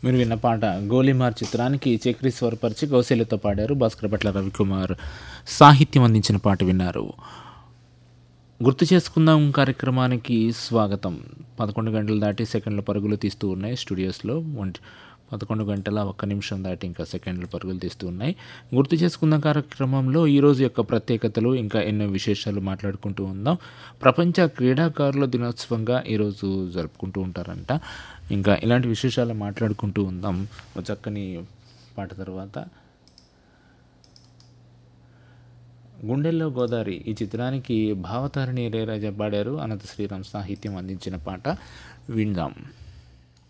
మీరు విన్న పాట గోలీమార్ చిత్రానికి చక్రి స్వరపరిచి కౌశల్యతో పాడారు భాస్కర్ భట్ల రవికుమార్ సాహిత్యం అందించిన పాట విన్నారు గుర్తు చేసుకుందాం కార్యక్రమానికి స్వాగతం పదకొండు గంటలు దాటి సెకండ్ల పరుగులు తీస్తూ ఉన్నాయి స్టూడియోస్లో ఒంటి పదకొండు గంటల ఒక్క నిమిషం దాటి ఇంకా సెకండ్ల పరుగులు తీస్తూ ఉన్నాయి గుర్తు చేసుకుందాం కార్యక్రమంలో ఈరోజు యొక్క ప్రత్యేకతలు ఇంకా ఎన్నో విశేషాలు మాట్లాడుకుంటూ ఉందాం ప్రపంచ క్రీడాకారుల దినోత్సవంగా ఈరోజు జరుపుకుంటూ ఉంటారంట ఇంకా ఇలాంటి విశేషాలు మాట్లాడుకుంటూ ఉందాం ఒక చక్కని పాట తర్వాత గుండెల్లో గోదావరి ఈ చిత్రానికి భావతారిణి ఇళయరాజా పాడారు అనంత శ్రీరామ్ సాహిత్యం అందించిన పాట విందాం